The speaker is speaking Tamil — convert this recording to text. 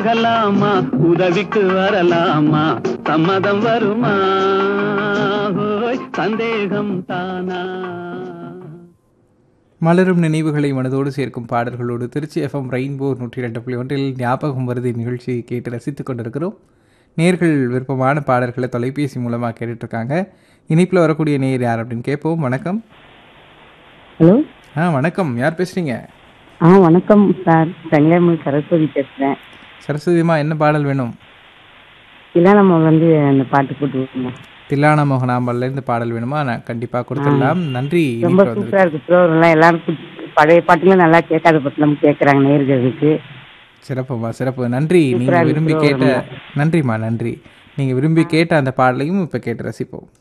கலாமா உதவிக்கு வரலாமா சம்மதம் வருமா ஹோய், சந்தேகம் தானா மலரும் நினைவுகளை மனதோடு சேர்க்கும் பாடல்களோடு திருச்சி எஃப்எம் ரெயின்போ நூற்றி ரெண்டு புள்ளி ஒன்றில் ஞாபகம் வருது நிகழ்ச்சியை கேட்டு ரசித்துக் கொண்டிருக்கிறோம் நேர்கள் விருப்பமான பாடல்களை தொலைபேசி மூலமாக கேட்டுட்ருக்காங்க இனிப்பில் வரக்கூடிய நேர் யார் அப்படின்னு கேட்போம் வணக்கம் ஹலோ ஆ வணக்கம் யார் பேசுகிறீங்க ஆ வணக்கம் சார் தங்கமணி சரஸ்வதி பேசுகிறேன் சரஸ்வதிமா என்ன பாடல் வேணும் இல்லை நம்ம வந்து அந்த பாட்டு போட்டு விடுங்க தில்லானா மோகனாம்பல்லேருந்து பாடல் வேணுமா நான் கண்டிப்பாக கொடுத்துடலாம் நன்றி ரொம்ப இனிப்பில் வந்து சூப்பராக இருக்கு ப்ரோக்ராம்லாம் எல்லாரும் கு- பழைய பாட்டுங்களும் நல்லா கேட்காத பற்றிலாம் கேட்குறாங்க நேர்களுக்கு சிறப்புமா சிறப்பு நன்றி சூப்பரா நீங்கள் இருக்கு விரும்பி program. கேட்ட நன்றிம்மா நன்றி நீங்கள் விரும்பி கேட்ட அந்த பாடலையும் இப்போ கேட்டு ரசிப்போம்